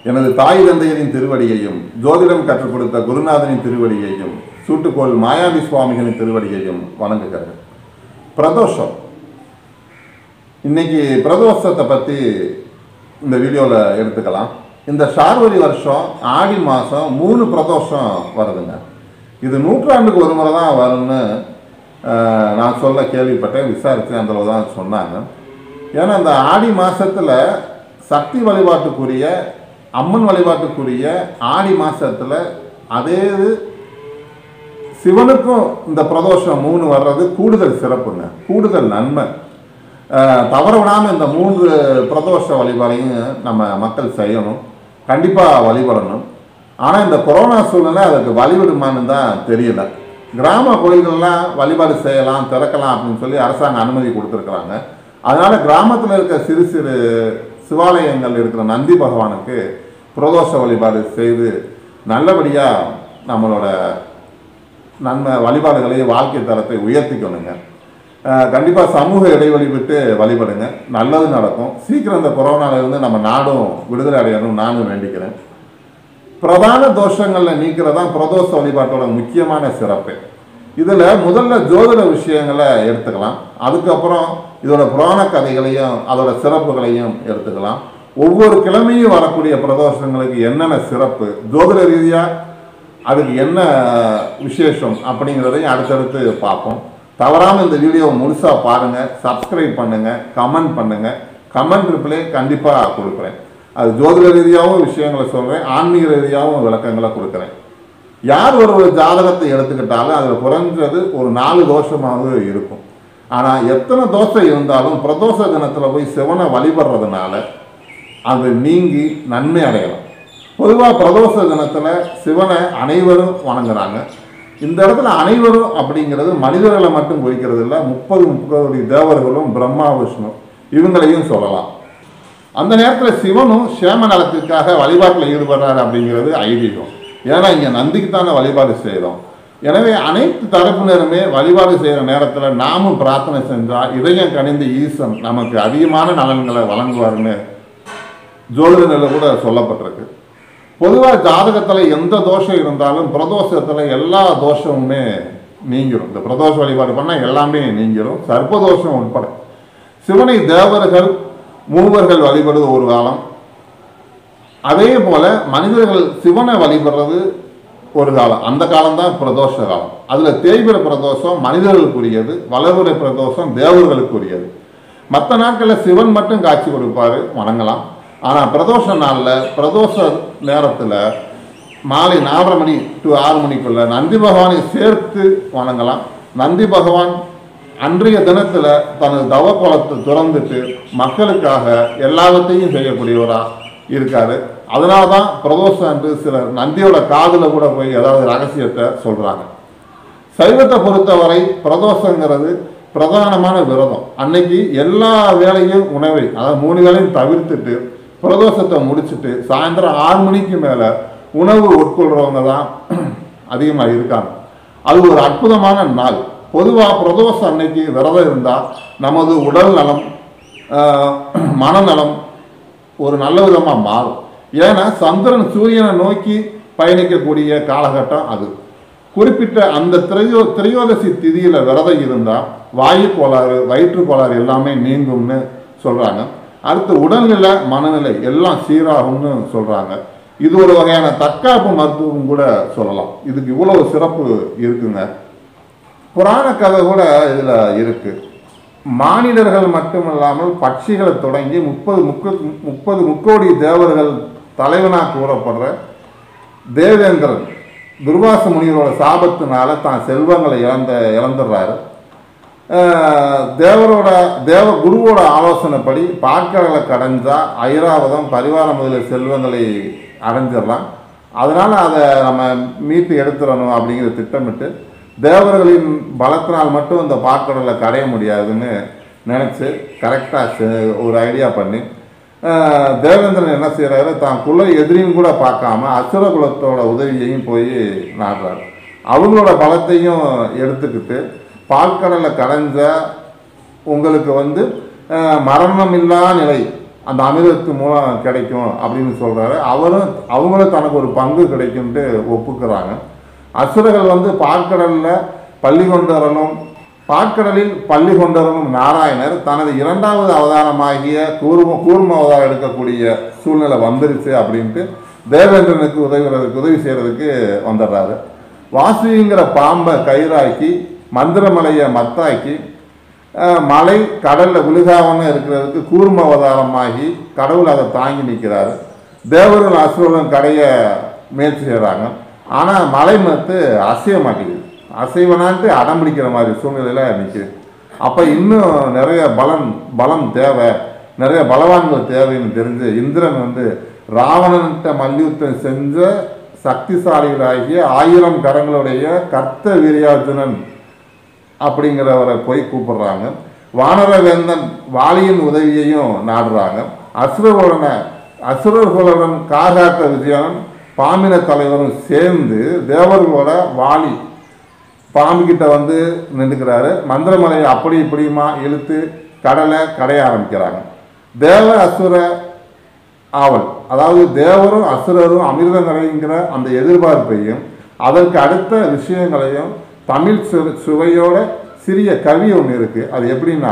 எனது தாய் தந்தையரின் திருவடியையும் ஜோதிடம் கற்றுக் கொடுத்த குருநாதனின் திருவடியையும் சூட்டுக்கோள் மாயாவி சுவாமிகளின் திருவடியையும் வணங்குகிறேன் பிரதோஷம் இன்னைக்கு பிரதோஷத்தை பற்றி இந்த வீடியோவில் எடுத்துக்கலாம் இந்த சார்வரி வருஷம் ஆடி மாதம் மூணு பிரதோஷம் வருதுங்க இது நூற்றாண்டுக்கு ஒரு முறை தான் வரும்னு அஹ், நான் சொல்ல கேள்விப்பட்டேன் விசாரித்து அந்த அளவு தான் சொன்னாங்க ஏன்னா இந்த ஆடி மாதத்தில் சக்தி வழிபாட்டுக்குரிய அம்மன் வழிபாட்டுக்குரிய ஆடி மாதத்தில் அதே இது சிவனுக்கும் இந்த பிரதோஷம் மூணு வர்றது கூடுதல் சிறப்புங்க கூடுதல் நன்மை அஹ், தவற விடாமல் இந்த மூன்று பிரதோஷ வழிபாடையும் நம்ம மக்கள் செய்யணும் கண்டிப்பாக வழிபடணும் ஆனால் இந்த கொரோனா சூழ்நிலை அதுக்கு வழிவிடுமான்னு தான் தெரியல கிராம கோயில்கள்லாம் வழிபாடு செய்யலாம் திறக்கலாம் அப்படின்னு சொல்லி அரசாங்கம் அனுமதி கொடுத்துருக்குறாங்க அதனால கிராமத்தில் இருக்க சிறு சிறு சிவாலயங்கள் இருக்கிற நந்தி பகவானுக்கு பிரதோஷ வழிபாடு செய்து நல்லபடியாக நம்மளோட நன்மை வழிபாடுகளை வாழ்க்கை தரத்தை உயர்த்திக்கணுங்க கண்டிப்பாக சமூக இடைவெளி விட்டு வழிபடுங்க நல்லது நடக்கும் சீக்கிரம் இந்த கொரோனால இருந்து நம்ம நாடும் விடுதலை அடையணும் நானும் வேண்டிக்கிறேன் பிரதான தோஷங்களை நீக்கிறதான் பிரதோஷ வழிபாட்டோட முக்கியமான சிறப்பு இதில் முதல்ல ஜோதிட விஷயங்களை எடுத்துக்கலாம் அதுக்கப்புறம் இதோட புராண கதைகளையும் அதோட சிறப்புகளையும் எடுத்துக்கலாம் ஒவ்வொரு கிழமையும் வரக்கூடிய பிரதோஷங்களுக்கு என்னென்ன சிறப்பு ஜோதிட ரீதியாக அதுக்கு என்ன விசேஷம் அப்படிங்கிறதையும் அடுத்தடுத்து பார்ப்போம் தவறாமல் இந்த வீடியோவை முழுசாக பாருங்கள் சப்ஸ்கிரைப் பண்ணுங்கள் கமெண்ட் பண்ணுங்கள் கமெண்ட் ரிப்ளை கண்டிப்பாக கொடுக்குறேன் அது ஜோதிட ரீதியாகவும் விஷயங்களை சொல்கிறேன் ஆன்மீக ரீதியாகவும் விளக்கங்களை கொடுக்குறேன் யார் ஒரு ஒரு ஜாதகத்தை எடுத்துக்கிட்டாலும் அதில் குறைஞ்சது ஒரு நாலு தோஷமாவது இருக்கும் ஆனால் எத்தனை தோஷம் இருந்தாலும் பிரதோஷ தினத்தில் போய் சிவனை வழிபடுறதுனால அது நீங்கி நன்மை அடையலாம் பொதுவாக பிரதோஷ தினத்தில் சிவனை அனைவரும் வணங்குறாங்க இந்த இடத்துல அனைவரும் அப்படிங்கிறது மனிதர்களை மட்டும் குறிக்கிறது இல்லை முப்பது முப்பது தேவர்களும் பிரம்மா விஷ்ணு இவங்களையும் சொல்லலாம் அந்த நேரத்தில் சிவனும் சேம நலத்திற்காக வழிபாட்டில் ஈடுபடுறாரு அப்படிங்கிறது ஐதீகம் ஏன்னா இங்கே நந்திக்கு தானே வழிபாடு செய்கிறோம் எனவே அனைத்து தரப்பினருமே வழிபாடு செய்கிற நேரத்தில் நாமும் பிரார்த்தனை செஞ்சால் இதயம் கணிந்து ஈசன் நமக்கு அதிகமான நலன்களை வழங்குவார்னு ஜோதிட நிலை கூட சொல்லப்பட்டிருக்கு பொதுவாக ஜாதகத்தில் எந்த தோஷம் இருந்தாலும் பிரதோஷத்தில் எல்லா தோஷமுமே நீங்கிரும் இந்த பிரதோஷ வழிபாடு பண்ணால் எல்லாமே நீங்கிரும் சர்ப்பதோஷம் உட்பட சிவனை தேவர்கள் மூவர்கள் வழிபடுவது ஒரு காலம் அதே போல மனிதர்கள் சிவனை வழிபடுறது ஒரு காலம் அந்த காலம்தான் பிரதோஷ காலம் அதில் தேய்பிர பிரதோஷம் மனிதர்களுக்குரியது வளர்வுரை பிரதோஷம் தேவர்களுக்குரியது மற்ற நாட்களில் சிவன் மட்டும் காட்சி கொடுப்பாரு வணங்கலாம் ஆனால் பிரதோஷ நாளில் பிரதோஷ நேரத்தில் மாலை நாலரை மணி டு ஆறு மணிக்குள்ள நந்தி பகவானை சேர்த்து வணங்கலாம் நந்தி பகவான் அன்றைய தினத்தில் தனது தவ குளத்தை திறந்துட்டு மக்களுக்காக எல்லாவற்றையும் செய்யக்கூடியவராக இருக்காரு அதனால தான் பிரதோஷம் என்று சிலர் நந்தியோட காதில் கூட போய் ஏதாவது ரகசியத்தை சொல்கிறாங்க சைவத்தை பொறுத்தவரை பிரதோஷங்கிறது பிரதானமான விரதம் அன்னைக்கு எல்லா வேலையும் உணவை அதாவது மூணு வேலையும் தவிர்த்துட்டு பிரதோஷத்தை முடிச்சுட்டு சாயந்தரம் ஆறு மணிக்கு மேலே உணவு உட்கொள்றவங்க தான் அதிகமாக இருக்காங்க அது ஒரு அற்புதமான நாள் பொதுவாக பிரதோஷம் அன்னைக்கு விரதம் இருந்தால் நமது உடல் நலம் ஆஹ், மனநலம் ஒரு நல்ல விதமாக மாறும் ஏன்னா சந்திரன் சூரியனை நோக்கி பயணிக்கக்கூடிய காலகட்டம் அது குறிப்பிட்ட அந்த திரையோ திரையோதசி திதியில் விரதம் இருந்தால் வாயு கோளாறு வயிற்று கோளாறு எல்லாமே நீங்கும்னு சொல்கிறாங்க அடுத்து உடல்நிலை மனநிலை எல்லாம் சீராகும்னு சொல்கிறாங்க இது ஒரு வகையான தற்காப்பு மருத்துவம் கூட சொல்லலாம் இதுக்கு இவ்வளவு சிறப்பு இருக்குங்க புராண கதை கூட இதில் இருக்கு மானிடர்கள் மட்டுமல்லாமல் பட்சிகளை தொடங்கி முப்பது முக்க முப்பது முக்கோடி தேவர்கள் தலைவனாக கூறப்படுற தேவேந்திரன் துர்வாச முனிவரோட சாபத்தினால தான் செல்வங்களை இழந்த இழந்துடுறாரு ஆஹ் தேவரோட தேவ குருவோட ஆலோசனைப்படி பாட்களை கடைஞ்சா ஐராவதம் பரிவார முதலிய செல்வங்களை அடைஞ்சிடலாம் அதனால் அதை நம்ம மீட்டு எடுத்துடணும் அப்படிங்கிற திட்டமிட்டு தேவர்களின் பலத்தினால் மட்டும் இந்த பாட்கடலை கடைய முடியாதுன்னு நினச்சி கரெக்டாக ஒரு ஐடியா பண்ணி ஆஹ் தேவேந்திரன் என்ன செய்கிறாரு தான் குல எதிரியும் கூட பார்க்காம அசுர குலத்தோட உதவியையும் போய் நாடுறாரு அவங்களோட பலத்தையும் எடுத்துக்கிட்டு பால்கடலை கடைஞ்ச உங்களுக்கு வந்து அஹ், மரணமில்லா நிலை அந்த அமிர்தத்து மூலம் கிடைக்கும் அப்படின்னு சொல்றாரு அவரும் அவங்களும் தனக்கு ஒரு பங்கு கிடைக்கும்ட்டு ஒப்புக்கிறாங்க அசுரர்கள் வந்து பாற்கடல்ல பள்ளி கொண்டரலும் பாற்கடலில் பள்ளி கொண்டரலும் நாராயணர் தனது இரண்டாவது அவதாரமாகிய கூர்ம கூர்ம அவதாரம் எடுக்கக்கூடிய சூழ்நிலை வந்துருச்சு அப்படின்ட்டு தேவேந்திரனுக்கு உதவுறதுக்கு உதவி செய்யறதுக்கு வந்துடுறாரு வாசுகிங்கிற பாம்பை கயிறாக்கி மந்திரமலையை மத்தாக்கி அஹ், மலை கடல்ல விழுகாம இருக்கிறதுக்கு கூர்ம அவதாரமாகி கடவுள் அதை தாங்கி நிற்கிறாரு தேவர்கள் அசுரர்களும் கடைய முயற்சி செய்கிறாங்க ஆனால் மலை மத்து அசைய மாட்டேங்குது அசைவனான்ட்டு அடம் பிடிக்கிற மாதிரி சூழ்நிலையில நிற்குது அப்போ இன்னும் நிறைய பலம் பலம் தேவை நிறைய பலவான்கள் தேவைன்னு தெரிஞ்சு இந்திரன் வந்து ராவணன்கிட்ட மல்யுத்தம் செஞ்ச சக்திசாலிகளாகிய ஆயிரம் கரங்களுடைய கர்த்த வீரியார்ஜுனன் அப்படிங்கிறவரை போய் கூப்பிடுறாங்க வானரவேந்தன் வாலியின் உதவியையும் நாடுறாங்க அசுரர்களுடன அசுரர்களுடன் காகாட்ட விஜயனும் பாம்பின தலைவரும் சேர்ந்து தேவர்களோட வாலி பாம்புகிட்ட வந்து நின்றுக்கிறாரு மந்திரமலையை அப்படி இப்படியுமா இழுத்து கடலை கடைய ஆரம்பிக்கிறாங்க தேவ அசுர ஆவல் அதாவது தேவரும் அசுரரும் அமிர்தம் கடைங்கிற அந்த எதிர்பார்ப்பையும் அதற்கு அடுத்த விஷயங்களையும் தமிழ் சு- சுவையோட சிறிய கவி ஒன்று இருக்கு அது எப்படின்னா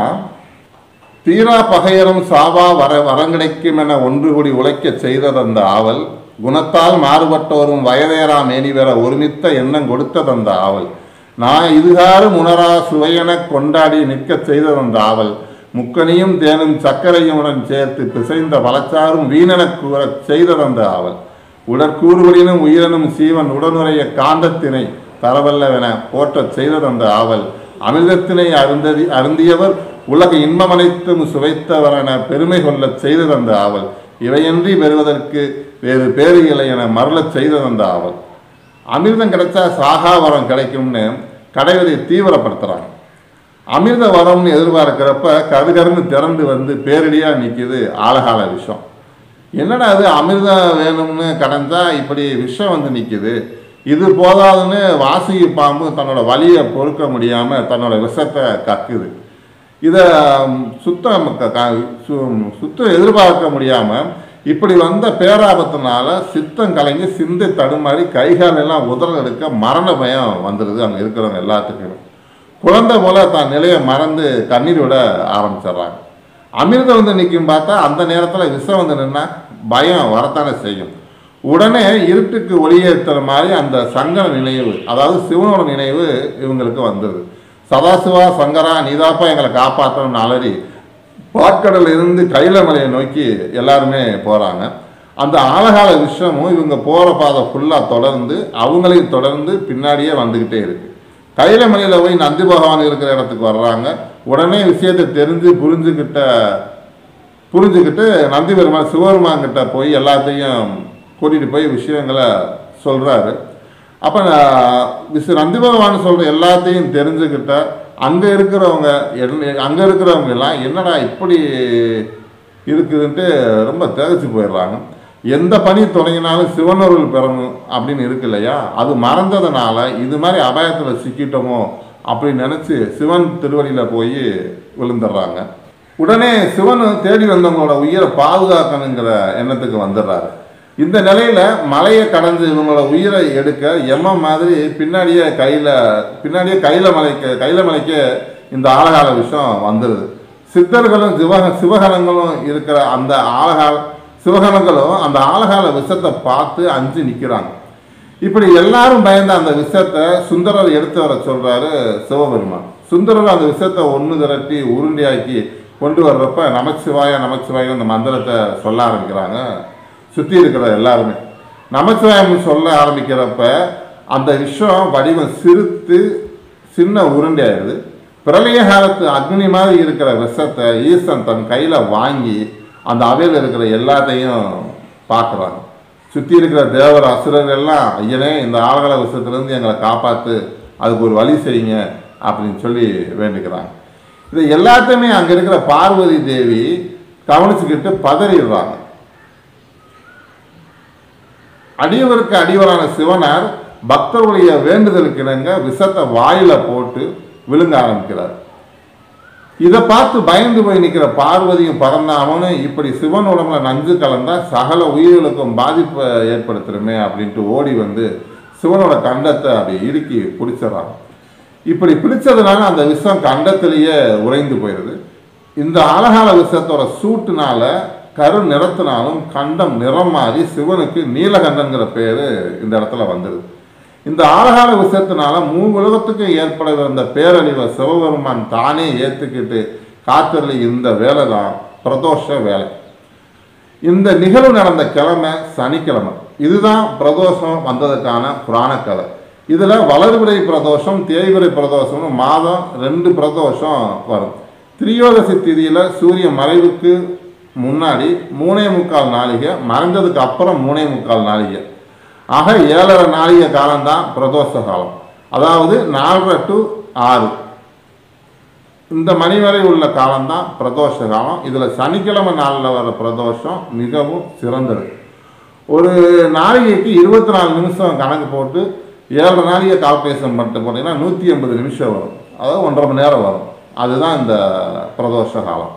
தீரா பகையரும் சாவா வர வரங்கிடைக்கும் என ஒன்று கூடி உழைக்கச் செய்ததந்த ஆவல் குணத்தால் மாறுபட்டோரும் வயதேரா மேனி பெற ஒருமித்த எண்ணம் கொடுத்ததந்த ஆவல் நான் இதுகாரும் உணரா சுவையெனக் கொண்டாடி நிற்கச் செய்ததந்த ஆவல் முக்கனியும் தேனும் சர்க்கரையும் உடன் சேர்த்து பிசைந்த பலச்சாரும் வீணெனக் கூறச் செய்ததந்த ஆவல் உடற்கூறுகளினும் உயிரினும் சீவன் உடனுடைய காந்தத்தினை தரவல்லவென போற்றச் செய்ததந்த ஆவல் அமிர்தத்தினை அருந்ததி அருந்தியவர் உலக இன்பமனைத்தும் சுவைத்தவரென பெருமை கொள்ளச் செய்ததந்த ஆவல் இவையன்றி பெறுவதற்கு வேறு பேறு இல்லை என மருளச் செய்ததந்த ஆவல் அமிர்தம் கிடைச்சா சாகா வரம் கிடைக்கும்னு கடைவதை தீவிரப்படுத்துறாங்க அமிர்த வரம்னு எதிர்பார்க்கிறப்ப கருகருன்னு திரண்டு வந்து பேரடியாக நிற்கிது ஆழகால விஷம் என்னடா அது அமிர்தம் வேணும்னு கடந்தா இப்படி விஷம் வந்து நிற்கிது இது போதாதுன்னு வாசுகி பாம்பு தன்னோட வலியை பொறுக்க முடியாமல் தன்னோட விஷத்தை கக்குது இதை சுத்தம் க- க- சு- சுத்தம் எதிர்பார்க்க முடியாமல் இப்படி வந்த பேராபத்தினால சித்தம் கலங்கி சிந்தை தடுமாறி கைகால் எல்லாம் உதறல் எடுக்க மரண பயம் வந்துடுது அங்கே இருக்கிறவங்க எல்லாத்துக்கும் குழந்தை போல தான் நிலையை மறந்து கண்ணீர் விட ஆரம்பிச்சிடுறாங்க அமிர்தம் வந்து நிற்கும் பார்த்தா அந்த நேரத்தில் விஷம் வந்து நின்னா பயம் வரத்தானே செய்யும் உடனே இருட்டுக்கு ஒளியேற்றுற மாதிரி அந்த சங்கர நினைவு அதாவது சிவனோட நினைவு இவங்களுக்கு வந்துடுது சதாசிவா சங்கரா நீதாப்பா எங்களை காப்பாற்றணும்னு அலறி பாற்கடல்ல இருந்து கைலமலையை நோக்கி எல்லாருமே போகிறாங்க அந்த ஆழகால விஷயமும் இவங்க போகிற பாதை ஃபுல்லாக தொடர்ந்து அவங்களையும் தொடர்ந்து பின்னாடியே வந்துக்கிட்டே இருக்கு கைலமலையில் போய் நந்தி பகவான் இருக்கிற இடத்துக்கு வர்றாங்க உடனே விஷயத்தை தெரிஞ்சு புரிஞ்சுக்கிட்ட புரிஞ்சுக்கிட்டு நந்தி பெருமாள் சிவபெருமான் கிட்ட போய் எல்லாத்தையும் கூட்டிகிட்டு போய் விஷயங்களை சொல்கிறாரு அப்போ விசு நந்தி பகவான் சொல்கிற எல்லாத்தையும் தெரிஞ்சுக்கிட்ட அங்கே இருக்கிறவங்க அங்கே இருக்கிறவங்க எல்லாம் என்னடா இப்படி இருக்குதுன்ட்டு ரொம்ப திகச்சு போயிடுறாங்க எந்த பணி தொடங்கினாலும் சிவனருள் பெறணும் அப்படின்னு இருக்கு இல்லையா அது மறந்ததுனால இது மாதிரி அபாயத்தில் சிக்கிட்டோமோ அப்படின்னு நினச்சி சிவன் திருவடியில் போய் விழுந்துடுறாங்க உடனே சிவன் தேடி வந்தவங்களோட உயிரை பாதுகாக்கணுங்கிற எண்ணத்துக்கு வந்துடுறாரு இந்த நிலையில மலையை கடந்து இவங்களோட உயிரை எடுக்க எம்ம மாதிரி பின்னாடியே கையில பின்னாடியே கையில மலைக்கு கையில மலைக்கு இந்த ஆழகால விஷயம் வந்துடுது சித்தர்களும் சிவக சிவகணங்களும் இருக்கிற அந்த ஆழகால சிவகணங்களும் அந்த ஆழகால விஷத்தை பார்த்து அஞ்சு நிற்கிறாங்க இப்படி எல்லாரும் பயந்த அந்த விஷத்தை சுந்தரர் எடுத்து வர சொல்றாரு சிவபெருமான் சுந்தரர் அந்த விஷத்தை ஒன்று திரட்டி உருண்டையாக்கி கொண்டு வர்றப்ப நமச்சிவாய நமச்சிவாய அந்த மந்திரத்தை சொல்ல ஆரம்பிக்கிறாங்க சுற்றி இருக்கிற எல்லாருமே நமச்சிவாயம் சொல்ல ஆரம்பிக்கிறப்ப அந்த விஷயம் வடிவம் சிறுத்து சின்ன உருண்டையாயிருது பிரளய காலத்து அக்னி மாதிரி இருக்கிற விஷத்தை ஈசன் தன் கையில் வாங்கி அந்த அவையில் இருக்கிற எல்லாத்தையும் பார்க்குறாங்க சுற்றி இருக்கிற தேவர் அசுரர்கள் எல்லாம் ஐயனே இந்த ஆழ்கல விஷயத்துலேருந்து எங்களை காப்பாற்று அதுக்கு ஒரு வழி செய்யுங்க அப்படின்னு சொல்லி வேண்டிக்கிறாங்க இது எல்லாத்தையுமே அங்கே இருக்கிற பார்வதி தேவி கவனிச்சுக்கிட்டு பதறிடுறாங்க அடியவருக்கு அடியவரான சிவனார் பக்தருடைய வேண்டுதலுக்கு இணங்க விஷத்தை வாயில போட்டு விழுங்க ஆரம்பிக்கிறார் இதை பார்த்து பயந்து போய் நிற்கிற பார்வதியும் பரந்தாமனும் இப்படி சிவன் உடம்புல நஞ்சு கலந்தா சகல உயிர்களுக்கும் பாதிப்பை ஏற்படுத்துருமே அப்படின்ட்டு ஓடி வந்து சிவனோட கண்டத்தை அப்படி இறுக்கி பிடிச்சிடறாங்க இப்படி பிடிச்சதுனால அந்த விஷம் கண்டத்திலேயே உறைந்து போயிடுது இந்த ஆலகால விஷத்தோட சூட்டுனால கரு நிறத்தினாலும் கண்டம் நிறம் மாறி சிவனுக்கு நீலகண்டங்கிற பேரு இந்த இடத்துல வந்துடுது இந்த ஆலகால விஷயத்தினால மூணு உலகத்துக்கு ஏற்படவிருந்த பேரழிவை சிவபெருமான் தானே ஏற்றுக்கிட்டு காத்தருளி இந்த வேலை தான் பிரதோஷ வேலை இந்த நிகழ்வு நடந்த கிழமை சனிக்கிழமை இதுதான் பிரதோஷம் வந்ததுக்கான புராண கதை இதில் வளர்விரை பிரதோஷம் தேய்விரை பிரதோஷம்னு மாதம் ரெண்டு பிரதோஷம் வரும் திரியோதசி திதியில் சூரிய மறைவுக்கு முன்னாடி மூணே முக்கால் நாளிகை மறைஞ்சதுக்கு அப்புறம் மூணே முக்கால் நாளிகை ஆக ஏழரை நாளிகை காலம்தான் பிரதோஷ காலம் அதாவது நாலரை டு ஆறு இந்த மணி வரை உள்ள காலம்தான் பிரதோஷ காலம் இதில் சனிக்கிழமை நாளில் வர பிரதோஷம் மிகவும் சிறந்தது ஒரு நாளிகைக்கு இருபத்தி நாலு நிமிஷம் கணக்கு போட்டு ஏழரை நாளிகை கால்குலேஷன் பண்ணிட்டு போனீங்கன்னா நூற்றி எண்பது நிமிஷம் வரும் அதாவது ஒன்றரை மணி நேரம் வரும் அதுதான் இந்த பிரதோஷ காலம்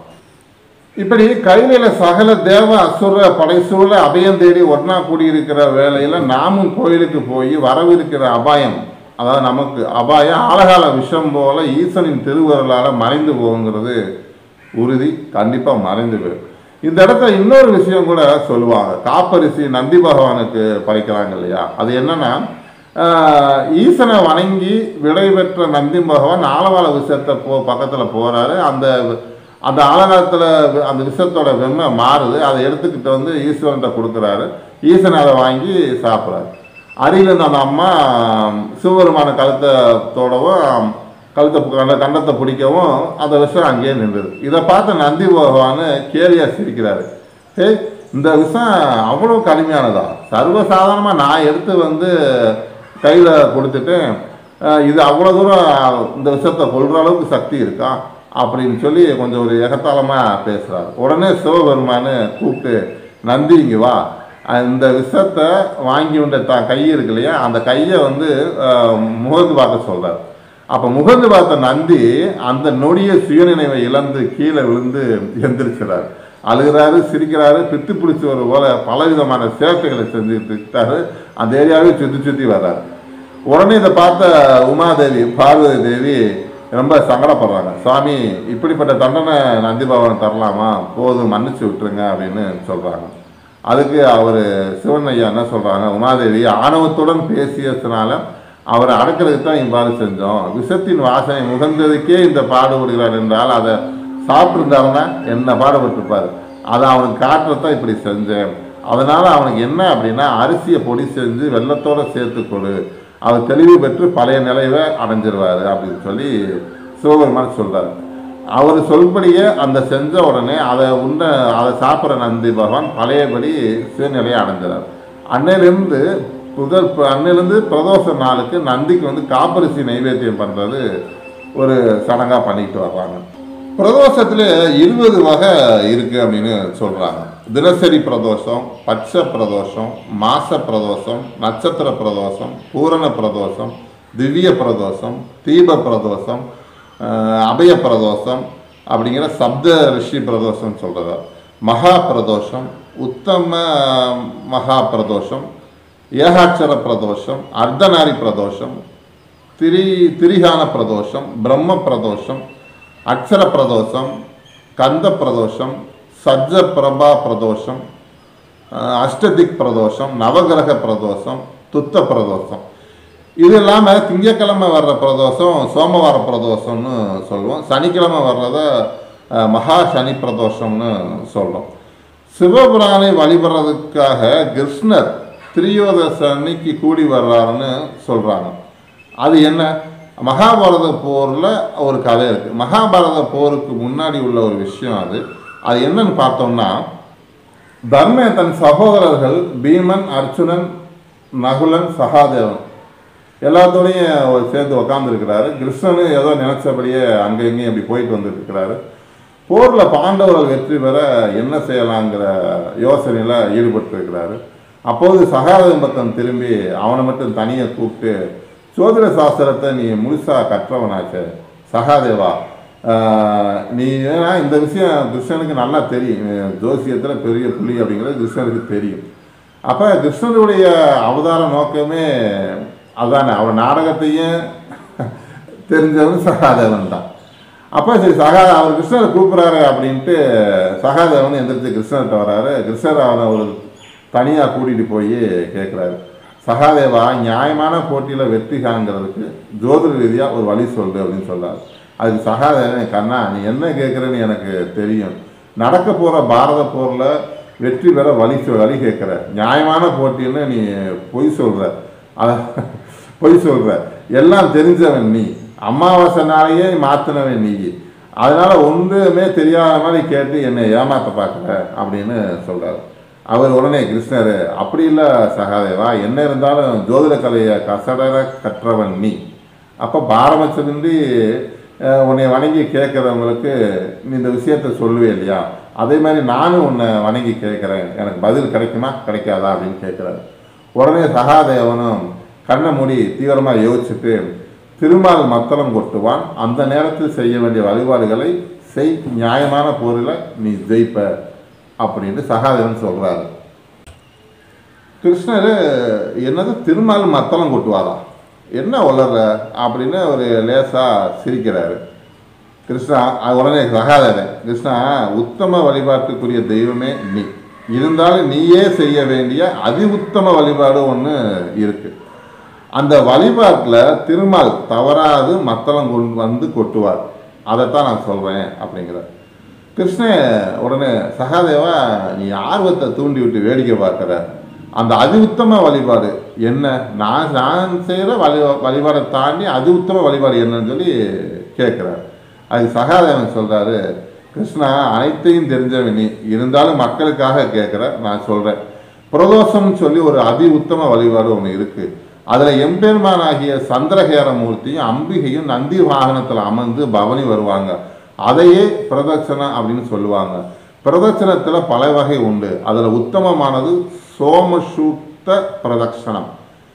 இப்படி கைலையில சகல தேவ அசுர படைசூழ அபயம் தேடி ஒன்னா கூடியிருக்கிற வேளையில நாமும் கோயிலுக்கு போய் வரவிருக்கிற அபாயம் அதாவது நமக்கு அபாயம் ஆழகால விஷம் போல ஈசனின் திருவருளால மறைந்து போகுங்கிறது உறுதி கண்டிப்பா மறைந்து போயிடும் இந்த இடத்துல இன்னொரு விஷயம் கூட சொல்லுவாங்க காப்பரிசி நந்தி பகவானுக்கு படைக்கிறாங்க இல்லையா அது என்னன்னா ஆஹ், ஈசனை வணங்கி விடை பெற்ற நந்தி பகவான் ஆலவால விஷத்தை போ பக்கத்தில் போறாரு அந்த அந்த ஆலகாலத்தில் அந்த விஷத்தோட வெம்மை மாறுது அதை எடுத்துக்கிட்டு வந்து ஈஸ்வரன்ட்ட கொடுக்குறாரு ஈசன் அதை வாங்கி சாப்பிட்றாரு அருகில் அந்த அம்மா சிவபெருமான கழுத்தை தோடவும் கழுத்தை பு- கண்ட கண்டத்தை பிடிக்கவும் அந்த விஷம் அங்கேயே நின்றுது இதை பார்த்த நந்தி பகவான் கேலியாக சிரிக்கிறாரு ஏய் இந்த விஷம் அவ்வளோ கடுமையானதா சர்வசாதாரணமாக நான் எடுத்து வந்து கையில் கொடுத்துட்டு அஹ், இது அவ்வளோ தூரம் இந்த விஷத்தை கொள்கிற அளவுக்கு சக்தி இருக்கா அப்படின்னு சொல்லி கொஞ்சம் ஒரு எகத்தாளமாக பேசுகிறாரு உடனே சிவபெருமானு கூப்பிட்டு நந்தி இங்கே வா இந்த விஷத்தை வாங்கி வந்த த கை இருக்கு இல்லையா அந்த கையை வந்து அஹ், முகந்து பார்க்க சொல்கிறார் அப்போ முகந்து பார்த்த நந்தி அந்த நொடிய சுயநினைவை இழந்து கீழே விழுந்து எந்திரிச்சிறாரு அழுகிறாரு சிரிக்கிறாரு பித்து பிடிச்சவர் போல பலவிதமான சேட்டைகளை செஞ்சுட்டு இருக்காரு அந்த ஏரியாவே சுற்றி சுற்றி வர்றாரு உடனே இதை பார்த்த உமாதேவி பார்வதி தேவி ரொம்ப சங்கடப்படுறாங்க சுவாமி இப்படிப்பட்ட தண்டனை நந்தி பகவான் தரலாமா போதும் மன்னிச்சு விட்டுருங்க அப்படின்னு சொல்றாங்க அதுக்கு அவர் சிவன் ஐயா என்ன சொல்றாங்க உமாதேவி ஆணவத்துடன் பேசியதுனால அவரை அடக்கிறதுக்கு தான் இவ்வாறு செஞ்சோம் விஷத்தின் வாசனை முகந்ததுக்கே இந்த பாடுபடுகிறார் என்றால் அதை சாப்பிட்டுருந்தாருன்னா என்ன பாடுபட்டிருப்பாரு அதை அவனுக்கு காட்டுறதான் இப்படி செஞ்சேன் அதனால அவனுக்கு என்ன அப்படின்னா அரிசியை பொடி செஞ்சு வெள்ளத்தோட சேர்த்து கொடு அவர் தெளிவு பெற்று பழைய நிலைவை அடைஞ்சிருவாரு அப்படின்னு சொல்லி சிவபெருமான் சொல்றாரு அவர் சொல்படியே அந்த செஞ்ச உடனே அதை உண்ட அதை சாப்பிட்ற நந்தி பகவான் பழையபடி சுயநிலையை அடைஞ்சிறார் அன்னையிலிருந்து புதல் அன்னையிலிருந்து பிரதோஷ நாளுக்கு நந்திக்கு வந்து காப்பரிசி நைவேத்தியம் பண்ணுறது ஒரு சடங்காக பண்ணிக்கிட்டு வர்றாங்க பிரதோஷத்தில் இருபது வகை இருக்குது அப்படின்னு சொல்கிறாங்க தினசரி பிரதோஷம் பட்ச பிரதோஷம் மாச பிரதோஷம் நட்சத்திர பிரதோஷம் பூரண பிரதோஷம் திவ்ய பிரதோஷம் தீப பிரதோஷம் அஹ், அபய பிரதோஷம் அப்படிங்கிற சப்த ரிஷி பிரதோஷம் சொல்கிறதா மகா பிரதோஷம் உத்தம மகா பிரதோஷம் ஏகாட்சர பிரதோஷம் அர்த்தநாரி பிரதோஷம் திரி திரிகான பிரதோஷம் பிரம்ம பிரதோஷம் அக்ஷர பிரதோஷம் கந்த பிரதோஷம் சஜ்ஜ பிரபா பிரதோஷம் அஹ், அஷ்டதிக் பிரதோஷம் நவகிரக பிரதோஷம் துத்த பிரதோஷம் இது இல்லாமல் திங்கக்கிழமை வர்ற பிரதோஷம் சோமவார பிரதோஷம்னு சொல்லுவோம் சனிக்கிழமை வர்றத அஹ், மகா சனி பிரதோஷம்னு சொல்கிறோம் சிவபுரானை வழிபடுறதுக்காக கிருஷ்ணர் திரியோதச அன்னைக்கு கூடி வர்றாருன்னு சொல்கிறாங்க அது என்ன மகாபாரத போரில் ஒரு கதை இருக்குது மகாபாரத போருக்கு முன்னாடி உள்ள ஒரு விஷயம் அது அது என்னன்னு பார்த்தோம்னா தர்ம தன் சகோதரர்கள் பீமன் அர்ச்சுனன் நகுலன் சகாதேவன் எல்லாத்தோடையும் ஒரு சேர்ந்து உக்காந்துருக்கிறாரு கிருஷ்ணனு ஏதோ நினைச்சபடியே அங்கே இங்கேயும் அப்படி போயிட்டு வந்துருக்கிறாரு போரில் பாண்டவர்கள் வெற்றி பெற என்ன செய்யலாங்கிற யோசனையில் ஈடுபட்டிருக்கிறாரு அப்போது சகாதேவன் திரும்பி அவனை மட்டும் தனியாக கூப்பிட்டு சோதிட சாஸ்திரத்தை நீ முழுசாக கற்றவனாச்சே சகாதேவா ஆஹ் நீ ஏன்னா இந்த விஷயம் கிருஷ்ணனுக்கு நல்லா தெரியும் ஜோசியத்தில் பெரிய புலி அப்படிங்கிறது கிருஷ்ணனுக்கு தெரியும் அப்போ கிருஷ்ணனுடைய அவதார நோக்கமே அதானே அவன் நாடகத்தையும் தெரிஞ்சவன் சகாதேவன் தான் அப்போ சரி சகா அவர் கிருஷ்ணரை கூப்பிட்றாரு அப்படின்ட்டு சகாதேவன் எந்திரிச்சு கிருஷ்ணர்கிட்ட வராரு கிருஷ்ணர் அவனை ஒரு தனியாக கூட்டிகிட்டு போய் கேட்குறாரு சகாதேவா நியாயமான போட்டியில் வெற்றி காண்கிறதுக்கு ஜோதிட ரீதியாக ஒரு வழி சொல்லு அப்படின்னு சொல்றாரு அதுக்கு சகாதேவன் கண்ணா நீ என்ன கேட்குறன்னு எனக்கு தெரியும் நடக்க போகிற பாரத போரில் வெற்றி பெற வழி சொல் வழி கேட்குற நியாயமான போட்டின்னு நீ பொய் சொல்கிற அத பொய் சொல்கிற எல்லாம் தெரிஞ்சவன் நீ அமாவாசை நாளையே மாற்றினவன் நீ அதனால ஒன்றுமே தெரியாத மாதிரி கேட்டு என்னை ஏமாத்த பார்க்குற அப்படின்னு சொல்றாரு அவர் உடனே கிருஷ்ணர் அப்படி இல்லை சகாதேவா என்ன இருந்தாலும் ஜோதிட கலையை கசடர கற்றவன் நீ அப்போ பாரபட்சமின்றி அஹ், உன்னை வணங்கி கேட்குறவங்களுக்கு நீ இந்த விஷயத்த சொல்லுவே இல்லையா அதே மாதிரி நானும் உன்னை வணங்கி கேட்குறேன் எனக்கு பதில் கிடைக்குமா கிடைக்காதா அப்படின்னு கேட்குறாரு உடனே சகாதேவனும் கண்ணை மூடி தீவிரமாக யோசிச்சுட்டு திருமால் மத்தளம் கொட்டுவான் அந்த நேரத்தில் செய்ய வேண்டிய வழிபாடுகளை செய் நியாயமான போரில் நீ ஜெயிப்ப அப்படின்னு சகாதேவன் சொல்றாரு கிருஷ்ணர் என்னது திருமால் மத்தளம் கொட்டுவாரா என்ன வளர்ற அப்படின்னு ஒரு லேசா சிரிக்கிறாரு கிருஷ்ணா அது உடனே சகாதேவன் கிருஷ்ணா உத்தம வழிபாட்டுக்குரிய தெய்வமே நீ இருந்தாலும் நீயே செய்ய வேண்டிய அதி உத்தம வழிபாடு ஒன்று இருக்கு அந்த வழிபாட்டில் திருமால் தவறாது மத்தளம் கொண்டு வந்து கொட்டுவார் அதைத்தான் நான் சொல்கிறேன் அப்படிங்கிறார் கிருஷ்ணன் உடனே சகாதேவா நீ ஆர்வத்தை தூண்டி விட்டு வேடிக்கை பார்க்குற அந்த அதி உத்தம வழிபாடு என்ன நான் நான் செய்கிற வழி வழிபாடை தாண்டி அதி உத்தம வழிபாடு என்னன்னு சொல்லி கேட்குறாரு அதுக்கு சகாதேவன் சொல்கிறாரு கிருஷ்ணா அனைத்தையும் தெரிஞ்சவன் நீ இருந்தாலும் மக்களுக்காக கேட்குற நான் சொல்கிறேன் பிரதோஷம்னு சொல்லி ஒரு அதி உத்தம வழிபாடு ஒன்று இருக்குது அதில் எம்பெருமானாகிய சந்திரகேர மூர்த்தியும் அம்பிகையும் நந்தி வாகனத்தில் அமர்ந்து பவனி வருவாங்க அதையே பிரதட்சணம் அப்படின்னு சொல்லுவாங்க பிரதட்சணத்தில் பல வகை உண்டு அதில் உத்தமமானது சோமசூக்த பிரதட்சணம்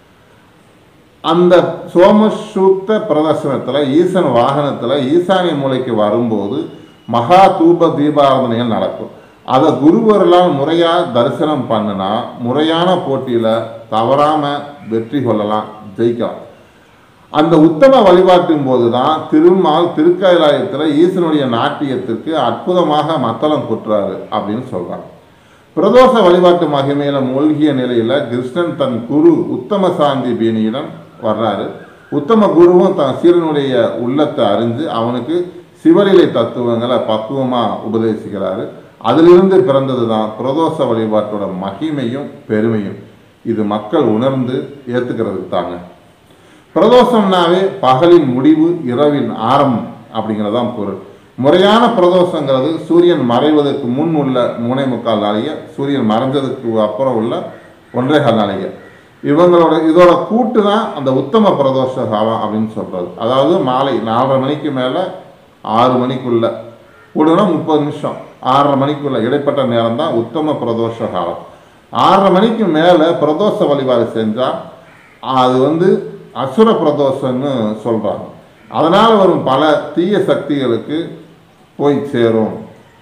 அந்த சோமசூக்த பிரதர்சனத்தில் ஈசன் வாகனத்தில் ஈசானிய மூலைக்கு வரும்போது மகா தூப தீபாராதனைகள் நடக்கும் அதை குருவர்களால் முறையாக தரிசனம் பண்ணினா முறையான போட்டியில் தவறாமல் வெற்றி கொள்ளலாம் ஜெயிக்கலாம் அந்த உத்தம வழிபாட்டின் போது தான் திருமால் திருக்கயிலாயத்தில் ஈசனுடைய நாட்டியத்திற்கு அற்புதமாக மத்தளம் குற்றாரு அப்படின்னு சொல்றாங்க பிரதோஷ வழிபாட்டு மகிமையில மூழ்கிய நிலையில கிருஷ்ணன் தன் குரு உத்தம சாந்தி பீனியிடம் வர்றாரு உத்தம குருவும் தன் சீரனுடைய உள்ளத்தை அறிஞ்சு அவனுக்கு சிவலிலை தத்துவங்களை பக்குவமா உபதேசிக்கிறாரு அதிலிருந்து பிறந்தது தான் பிரதோஷ வழிபாட்டோட மகிமையும் பெருமையும் இது மக்கள் உணர்ந்து ஏத்துக்கிறதுக்கு தாங்க பிரதோஷம்னாவே பகலின் முடிவு இரவின் ஆரம்பம் அப்படிங்கிறதான் பொருள் முறையான பிரதோஷங்கிறது சூரியன் மறைவதற்கு முன் உள்ள மூணே முக்கால் நாளைய சூரியன் மறைஞ்சதுக்கு அப்புறம் உள்ள ஒன்றே கால் நாளைய இவங்களோட இதோட கூட்டு தான் அந்த உத்தம பிரதோஷ காலம் அப்படின்னு சொல்றது அதாவது மாலை நாலரை மணிக்கு மேலே ஆறு மணிக்குள்ள கூடுனா முப்பது நிமிஷம் ஆறரை மணிக்குள்ள இடைப்பட்ட நேரம் தான் உத்தம பிரதோஷ காலம் ஆறரை மணிக்கு மேலே பிரதோஷ வழிபாடு செஞ்சால் அது வந்து அசுர பிரதோஷம்னு சொல்கிறாங்க அதனால் வரும் பல தீய சக்திகளுக்கு போய் சேரும்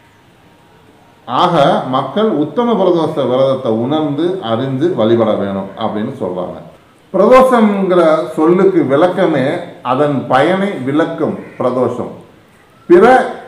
ஆக மக்கள் உத்தம பிரதோஷ விரதத்தை உணர்ந்து அறிந்து வழிபட வேணும் அப்படின்னு சொல்றாங்க பிரதோஷங்கிற சொல்லுக்கு விளக்கமே அதன் பயனை விளக்கும் பிரதோஷம் பிற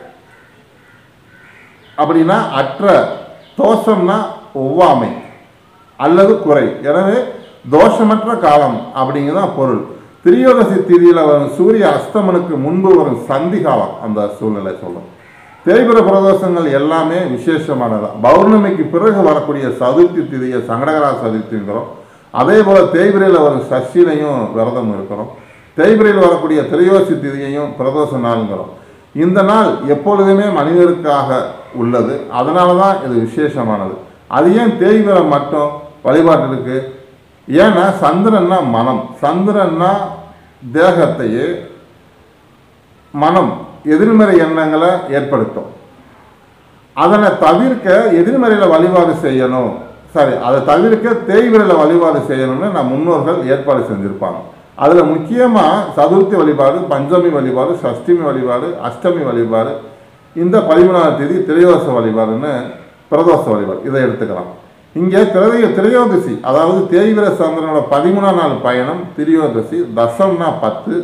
அப்படின்னா அற்ற தோஷம்னா ஒவ்வாமை அல்லது குறை எனவே தோஷமற்ற காலம் அப்படிங்கிறதான் பொருள் திரியோதசி திதியில வரும் சூரிய அஸ்தமனுக்கு முன்பு வரும் சந்தி காலம் அந்த சூழ்நிலை சொல்லும் தேய்பிர பிரதோஷங்கள் எல்லாமே விசேஷமானது பௌர்ணமிக்கு பிறகு வரக்கூடிய சதுர்த்தி திதியை சங்கடகரா சதுர்த்திங்கிறோம் அதே போல தேய்பிரையில் வரும் சஷ்டிலையும் விரதம் இருக்கிறோம் தேய்பிரையில் வரக்கூடிய திரையோசி திதியையும் பிரதோஷ நாளுங்கிறோம் இந்த நாள் எப்பொழுதுமே மனிதருக்காக உள்ளது அதனால தான் இது விசேஷமானது அது ஏன் தேய்பிரை மட்டும் வழிபாட்டிற்கு ஏன்னா சந்திரன்னா மனம் சந்திரன்னா தேகத்தையே மனம் எதிர்மறை எண்ணங்களை ஏற்படுத்தும் அதனை தவிர்க்க எதிர்மறையில் வழிபாடு செய்யணும் சரி அதை தவிர்க்க தேய்விரையில் வழிபாடு செய்யணும்னு நம்ம முன்னோர்கள் ஏற்பாடு செஞ்சுருப்பாங்க அதில் முக்கியமாக சதுர்த்தி வழிபாடு பஞ்சமி வழிபாடு சஷ்டிமி வழிபாடு அஷ்டமி வழிபாடு இந்த பதிமூணாம் தேதி திரையோச வழிபாடுன்னு பிரதோஷ வழிபாடு இதை எடுத்துக்கலாம் இங்கே திரைய திரையோதசி அதாவது தேய்விர சந்திரனோட பதிமூணாம் நாள் பயணம் திரையோதசி தசம்னா பத்து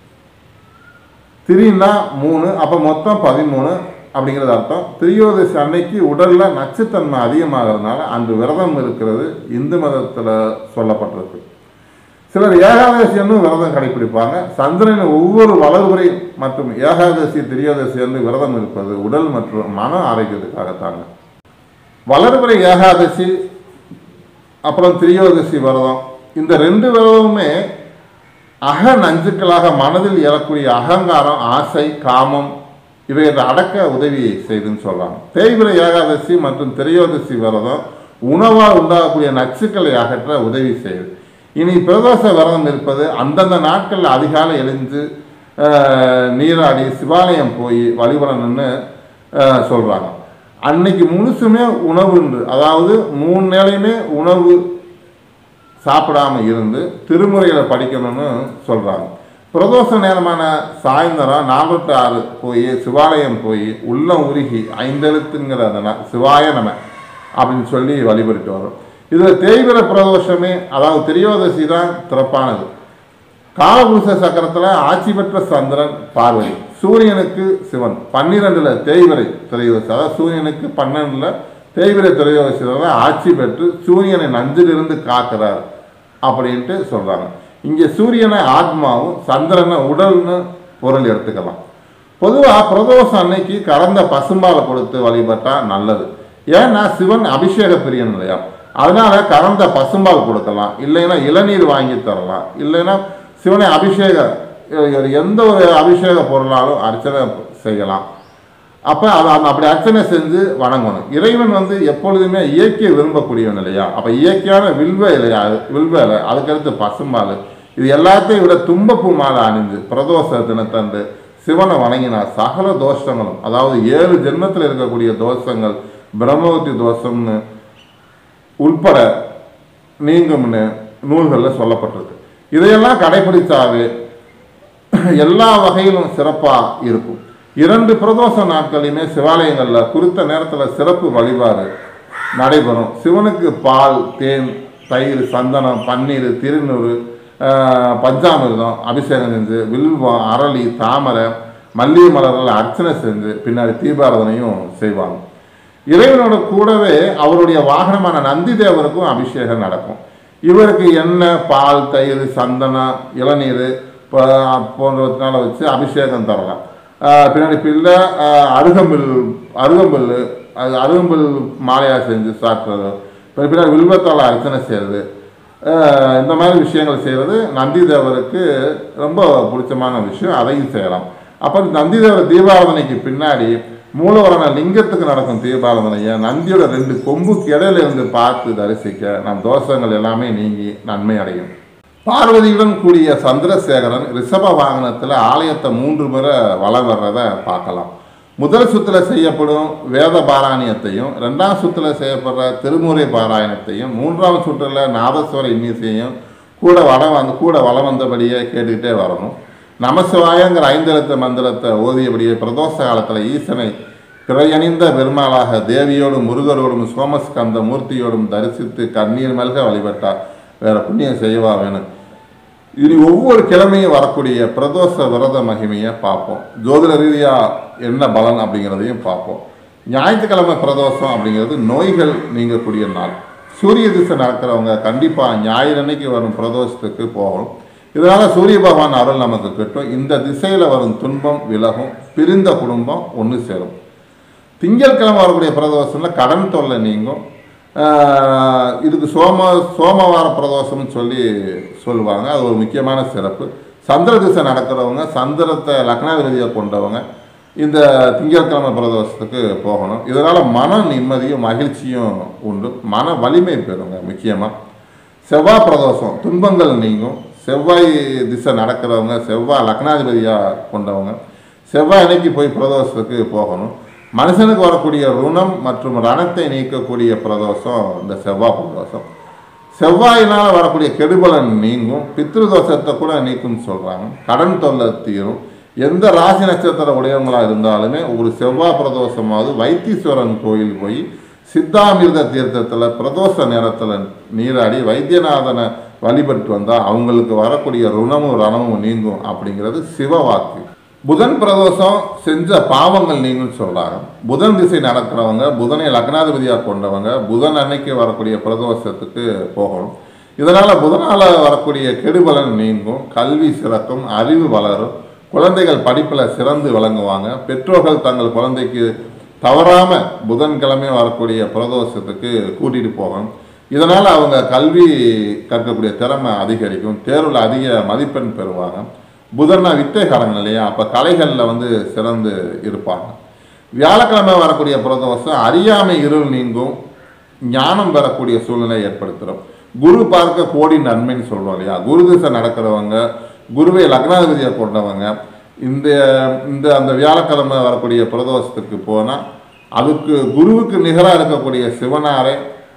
திரின்னா மூணு அப்போ மொத்தம் பதிமூணு அப்படிங்கிறது அர்த்தம் திரியோதசி அன்னைக்கு உடலில் நச்சுத்தன்மை அதிகமாகிறதுனால அன்று விரதம் இருக்கிறது இந்து மதத்தில் சொல்லப்பட்டிருக்கு சிலர் ஏகாதசி என்னும் விரதம் கடைபிடிப்பாங்க சந்திரனின் ஒவ்வொரு வளர்வுரை மற்றும் ஏகாதசி திரியோதசி என்று விரதம் இருப்பது உடல் மற்றும் மன ஆரோக்கியத்துக்காகத்தாங்க வளர்பிறை ஏகாதசி அப்புறம் திரியோதசி விரதம் இந்த ரெண்டு விரதமுமே அக நஞ்சுக்களாக மனதில் எழக்கூடிய அகங்காரம் ஆசை காமம் இவைகளை அடக்க உதவி செய்துன்னு சொல்றாங்க தேய்பிரை ஏகாதசி மற்றும் திரையோதசி விரதம் உணவால் உண்டாகக்கூடிய நச்சுக்களை அகற்ற உதவி செய்யுது இனி பிரதோஷ விரதம் இருப்பது அந்தந்த நாட்களில் அதிகாலை எழுந்து ஆஹ், நீராடி சிவாலயம் போய் வழிபடணும்னு ஆஹ், சொல்றாங்க அன்னைக்கு முழுசுமே உணவு உண்டு அதாவது மூணு நேலையுமே உணவு சாப்பிடாம இருந்து திருமுறைகளை படிக்கணும்னு சொல்றாங்க பிரதோஷ நேரமான சாயந்தரம் நாலு டு ஆறு போய் சிவாலயம் போய் உள்ளம் உருகி ஐந்தெழுத்துங்கிற அந்த ந- சிவாய நம அப்படின்னு சொல்லி வழிபட்டு வரும் இதில் தேய்பிர பிரதோஷமே அதாவது திரியோதசி தான் சிறப்பானது காலபுருஷ சக்கரத்தில் ஆட்சி பெற்ற சந்திரன் பார்வதி சூரியனுக்கு சிவன் பன்னிரெண்டுல தேய்விரை திரையோதசி அதாவது சூரியனுக்கு பன்னெண்டுல தேய்விரை திரையோதசியில் ஆட்சி பெற்று சூரியனை நஞ்சிலிருந்து காக்கிறார் அப்படின்ட்டு சொல்றாங்க இங்கே சூரியனை ஆத்மாவும் சந்திரனை உடல்னு பொருள் எடுத்துக்கலாம் பொதுவாக பிரதோஷம் அன்னைக்கு கலந்த பசும்பாலை கொடுத்து வழிபட்டா நல்லது ஏன்னா சிவன் அபிஷேக பிரியன் இல்லையா அதனால கலந்த பசும்பால் கொடுக்கலாம் இல்லைன்னா இளநீர் வாங்கி தரலாம் இல்லைன்னா சிவனை அபிஷேக எ- எந்த ஒரு அபிஷேக பொருளாலும் அர்ச்சனை செய்யலாம் அப்போ அதை அந்த அப்படி அர்ச்சனை செஞ்சு வணங்கணும் இறைவன் வந்து எப்பொழுதுமே இயற்கையை விரும்பக்கூடியவன் இல்லையா அப்போ இயற்கையான வில்வ இலையா அது வில்வ இலை அதுக்கடுத்து பசும்பால் இது எல்லாத்தையும் விட தும்பப்பூ மாலை அணிந்து பிரதோஷ தினத்தன்று சிவனை வணங்கினார் சகல தோஷங்களும் அதாவது ஏழு ஜென்மத்தில் இருக்கக்கூடிய தோஷங்கள் பிரம்மவதி தோஷம்னு உட்பட நீங்கும்னு நூல்களில் சொல்லப்பட்டிருக்கு இதையெல்லாம் கடைபிடிச்சாவே எல்லா வகையிலும் சிறப்பாக இருக்கும் இரண்டு பிரதோஷ நாட்களையுமே சிவாலயங்களில் குறித்த நேரத்தில் சிறப்பு வழிபாடு நடைபெறும் சிவனுக்கு பால் தேன் தயிர் சந்தனம் பன்னீர் திருநூறு ஆஹ், பஞ்சாமிர்தம் அபிஷேகம் செஞ்சு வில்வம் அரளி தாமரை மல்லிகை மலர்கள் அர்ச்சனை செஞ்சு பின்னாடி தீபாராதனையும் செய்வாங்க இறைவனோட கூடவே அவருடைய வாகனமான நந்தி தேவருக்கும் அபிஷேகம் நடக்கும் இவருக்கு எண்ணெய் பால் தயிர் சந்தனம் இளநீர் ப- போன்றவற்றினால வச்சு அபிஷேகம் தரலாம் ஆஹ் பின்னாடி பிள்ளை ஆஹ் அருகம்பில் அருகம்பில் அது அருகம்பில் மாலையாக செஞ்சு சாப்பிட்றது பின்னாடி வில்வத்தால் அர்ச்சனை செய்கிறது ஆஹ் இந்த மாதிரி விஷயங்கள் செய்கிறது நந்தி தேவருக்கு ரொம்ப பிடிச்சமான விஷயம் அதையும் செய்யலாம் அப்போ நந்தி தேவர் தீபாராதனைக்கு பின்னாடி மூலவரான லிங்கத்துக்கு நடக்கும் தீபாராதனையை நந்தியோட ரெண்டு கொம்புக்கு இடையில இருந்து பார்த்து தரிசிக்க நம் தோஷங்கள் எல்லாமே நீங்கி நன்மை அடையும் பார்வதியுடன் கூடிய சந்திரசேகரன் ரிஷப வாகனத்தில் ஆலயத்தை மூன்று முறை வலம் வர்றதை பார்க்கலாம் முதல் சுற்றில் செய்யப்படும் வேத பாராயணத்தையும் ரெண்டாம் சுற்றில் செய்யப்படுற திருமுறை பாராயணத்தையும் மூன்றாம் சுற்றில் நாதஸ்வர இன்னிசையும் கூட வட வந்து கூட வளம் வந்தபடியே கேட்டுக்கிட்டே வரணும் நமசிவாயங்கிற ஐந்தெழுத்த மந்திரத்தை ஓதியபடியே பிரதோஷ காலத்தில் ஈசனை பிறையணிந்த பெருமாளாக தேவியோடும் முருகரோடும் சோமஸ்கந்த மூர்த்தியோடும் தரிசித்து கண்ணீர் மல்க வழிபட்டார் வேற புண்ணியம் செய்யவா வேணும் இனி ஒவ்வொரு கிழமையும் வரக்கூடிய பிரதோஷ விரத மகிமையை பார்ப்போம் ஜோதிட ரீதியாக என்ன பலன் அப்படிங்கிறதையும் பார்ப்போம் ஞாயிற்றுக்கிழமை பிரதோஷம் அப்படிங்கிறது நோய்கள் நீங்கக்கூடிய நாள் சூரிய திசை நடக்கிறவங்க கண்டிப்பாக ஞாயிறு அன்னைக்கு வரும் பிரதோஷத்துக்கு போகணும் இதனால் சூரிய பகவான் அருள் நமக்கு கிட்டும் இந்த திசையில் வரும் துன்பம் விலகும் பிரிந்த குடும்பம் ஒன்று சேரும் திங்கட்கிழமை வரக்கூடிய பிரதோஷம்ல கடன் தொல்லை நீங்கும் ஆஹ் இதுக்கு சோம சோமவார பிரதோஷம்னு சொல்லி சொல்லுவாங்க அது ஒரு முக்கியமான சிறப்பு சந்திர திசை நடக்கிறவங்க சந்திரத்தை லக்னாதிபதியாக கொண்டவங்க இந்த திங்கட்கிழமை பிரதோஷத்துக்கு போகணும் இதனால் மன நிம்மதியும் மகிழ்ச்சியும் உண்டு மன வலிமை பெறுங்க முக்கியமாக செவ்வாய் பிரதோஷம் துன்பங்கள் நீங்கும் செவ்வாய் திசை நடக்கிறவங்க செவ்வாய் லக்னாதிபதியாக கொண்டவங்க செவ்வாய் அன்னைக்கு போய் பிரதோஷத்துக்கு போகணும் மனுஷனுக்கு வரக்கூடிய ருணம் மற்றும் ரணத்தை நீக்கக்கூடிய பிரதோஷம் இந்த செவ்வாய் பிரதோஷம் செவ்வாயினால் வரக்கூடிய கெடுபலன் நீங்கும் பித்ரு தோஷத்தை கூட நீக்கும்னு சொல்கிறாங்க கடன் தொல்லை தீரும் எந்த ராசி நட்சத்திர உடையவங்களாக இருந்தாலுமே ஒரு செவ்வாய் பிரதோஷமாவது வைத்தீஸ்வரன் கோயில் போய் சித்தாமிர்த தீர்த்தத்தில் பிரதோஷ நேரத்தில் நீராடி வைத்தியநாதனை வழிபட்டு வந்தால் அவங்களுக்கு வரக்கூடிய ருணமும் ரணமும் நீங்கும் அப்படிங்கிறது சிவவாக்கு புதன் பிரதோஷம் செஞ்ச பாவங்கள் நீங்கும்னு சொல்கிறாங்க புதன் திசை நடக்கிறவங்க புதனை லக்னாதிபதியாக கொண்டவங்க புதன் அன்னைக்கு வரக்கூடிய பிரதோஷத்துக்கு போகணும் இதனால் புதனால் வரக்கூடிய கெடுபலன் நீங்கும் கல்வி சிறக்கும் அறிவு வளரும் குழந்தைகள் படிப்பில் சிறந்து விளங்குவாங்க பெற்றோர்கள் தங்கள் குழந்தைக்கு தவறாமல் புதன்கிழமை வரக்கூடிய பிரதோஷத்துக்கு கூட்டிகிட்டு போகணும் இதனால் அவங்க கல்வி கற்கக்கூடிய திறமை அதிகரிக்கும் தேர்வில் அதிக மதிப்பெண் பெறுவாங்க புதன்னா வித்தைகாரங்க இல்லையா அப்போ கலைகளில் வந்து சிறந்து இருப்பாங்க வியாழக்கிழமை வரக்கூடிய பிரதோஷம் அறியாமை இருள் நீங்கும் ஞானம் பெறக்கூடிய சூழ்நிலை ஏற்படுத்துகிறோம் குரு பார்க்க கோடி நன்மைன்னு சொல்கிறோம் இல்லையா குரு திசை நடக்கிறவங்க குருவை லக்னாதிபதியை கொண்டவங்க இந்த இந்த அந்த வியாழக்கிழமை வரக்கூடிய பிரதோஷத்துக்கு போனால் அதுக்கு குருவுக்கு நிகராக இருக்கக்கூடிய சிவனாரை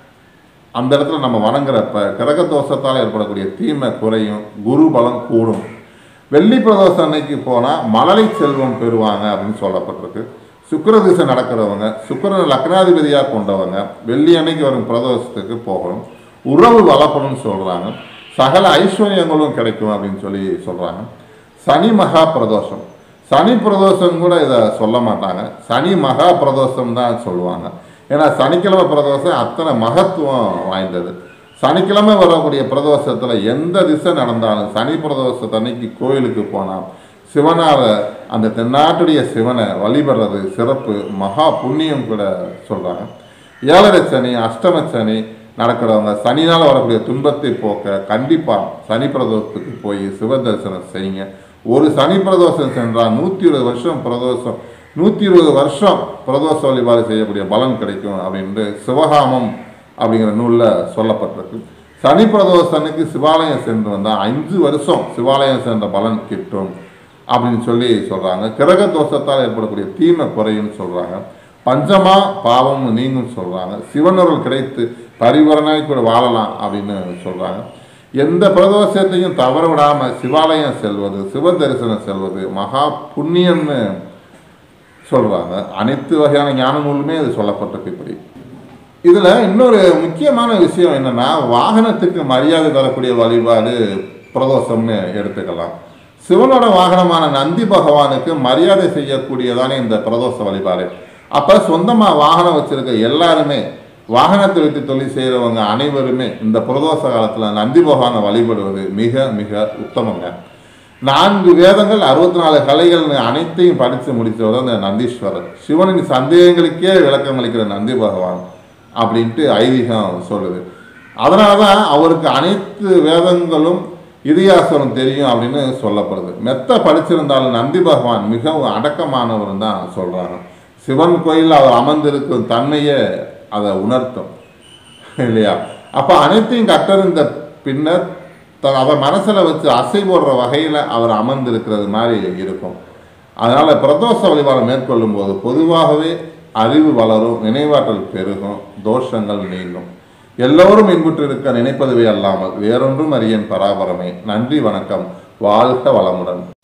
அந்த இடத்துல நம்ம வணங்குறப்ப கிரக தோஷத்தால் ஏற்படக்கூடிய தீமை குறையும் குரு பலம் கூடும் வெள்ளி பிரதோஷம் அன்னைக்கு போனால் மழலை செல்வம் பெறுவாங்க அப்படின்னு சொல்லப்பட்டிருக்கு சுக்கிர திசை நடக்கிறவங்க சுக்கிரன் லக்னாதிபதியாக கொண்டவங்க வெள்ளி அன்னைக்கு வரும் பிரதோஷத்துக்கு போகணும் உறவு வளப்பணும்னு சொல்கிறாங்க சகல ஐஸ்வர்யங்களும் கிடைக்கும் அப்படின்னு சொல்லி சொல்கிறாங்க சனி மகா பிரதோஷம் சனி பிரதோஷம் கூட இதை சொல்ல மாட்டாங்க சனி மகா பிரதோஷம் தான் சொல்லுவாங்க ஏன்னா சனிக்கிழமை பிரதோஷம் அத்தனை மகத்துவம் வாய்ந்தது சனிக்கிழமை வரக்கூடிய பிரதோஷத்தில் எந்த திசை நடந்தாலும் சனி பிரதோஷத்தன்னைக்கு கோயிலுக்கு போனால் சிவனார அந்த தென்னாட்டுடைய சிவனை வழிபடுறது சிறப்பு மகா புண்ணியம் கூட சொல்கிறாங்க ஏழரை சனி அஷ்டம சனி நடக்கிறவங்க சனினால் வரக்கூடிய துன்பத்தை போக்க கண்டிப்பாக சனி பிரதோஷத்துக்கு போய் சிவ தரிசனம் செய்யுங்க ஒரு சனி பிரதோஷம் சென்றால் நூற்றி இருபது வருஷம் பிரதோஷம் நூற்றி இருபது வருஷம் பிரதோஷ வழிபாடு செய்யக்கூடிய பலன் கிடைக்கும் அப்படின்ட்டு சிவகாமம் அப்படிங்கிற நூலில் சொல்லப்பட்டிருக்கு சனி பிரதோஷனுக்கு சிவாலயம் சென்று வந்தால் அஞ்சு வருஷம் சிவாலயம் சென்ற பலன் கிட்டும் அப்படின்னு சொல்லி சொல்கிறாங்க கிரக தோஷத்தால் ஏற்படக்கூடிய தீமை குறையும்னு சொல்கிறாங்க பஞ்சமா பாவம் நீங்கும் சொல்கிறாங்க சிவனருள் கிடைத்து பரிவரனாய் கூட வாழலாம் அப்படின்னு சொல்கிறாங்க எந்த பிரதோஷத்தையும் தவற விடாமல் சிவாலயம் செல்வது சிவ தரிசனம் செல்வது மகா புண்ணியம்னு சொல்கிறாங்க அனைத்து வகையான ஞான நூலுமே இது சொல்லப்பட்டிருக்கு இப்படி இதில் இன்னொரு முக்கியமான விஷயம் என்னென்னா வாகனத்துக்கு மரியாதை தரக்கூடிய வழிபாடு பிரதோஷம்னு எடுத்துக்கலாம் சிவனோட வாகனமான நந்தி பகவானுக்கு மரியாதை செய்யக்கூடியதானே இந்த பிரதோஷ வழிபாடு அப்போ சொந்தமாக வாகனம் வச்சுருக்க எல்லாருமே வாகனத்தை வைத்து தொழில் செய்கிறவங்க அனைவருமே இந்த பிரதோஷ காலத்தில் நந்தி பகவானை வழிபடுவது மிக மிக உத்தமங்க நான்கு வேதங்கள் அறுபத்தி நாலு கலைகள்னு அனைத்தையும் படித்து முடித்தவர் அந்த நந்தீஸ்வரர் சிவனின் சந்தேகங்களுக்கே விளக்கம் அளிக்கிற நந்தி பகவான் அப்படின்ட்டு ஐதீகம் சொல்லுது அதனால தான் அவருக்கு அனைத்து வேதங்களும் இதிகாசம் தெரியும் அப்படின்னு சொல்லப்படுது மெத்த படிச்சிருந்தாலும் நந்தி பகவான் மிகவும் அடக்கமானவர் தான் சொல்கிறாங்க சிவன் கோயிலில் அவர் அமர்ந்திருக்கும் தன்மையை அதை உணர்த்தும் இல்லையா அப்போ அனைத்தையும் கற்றறிந்த பின்னர் த- அதை மனசில் வச்சு அசை போடுற வகையில் அவர் அமர்ந்திருக்கிறது மாதிரி இருக்கும் அதனால் பிரதோஷ வழிபாடு மேற்கொள்ளும் போது பொதுவாகவே அறிவு வளரும் நினைவாற்றல் பெருகும் தோஷங்கள் நீங்கும் எல்லோரும் இன்புற்று இருக்க நினைப்பதுவே அல்லாமல் வேறொன்றும் அறியேன் பராபரமே நன்றி வணக்கம் வாழ்க வளமுடன்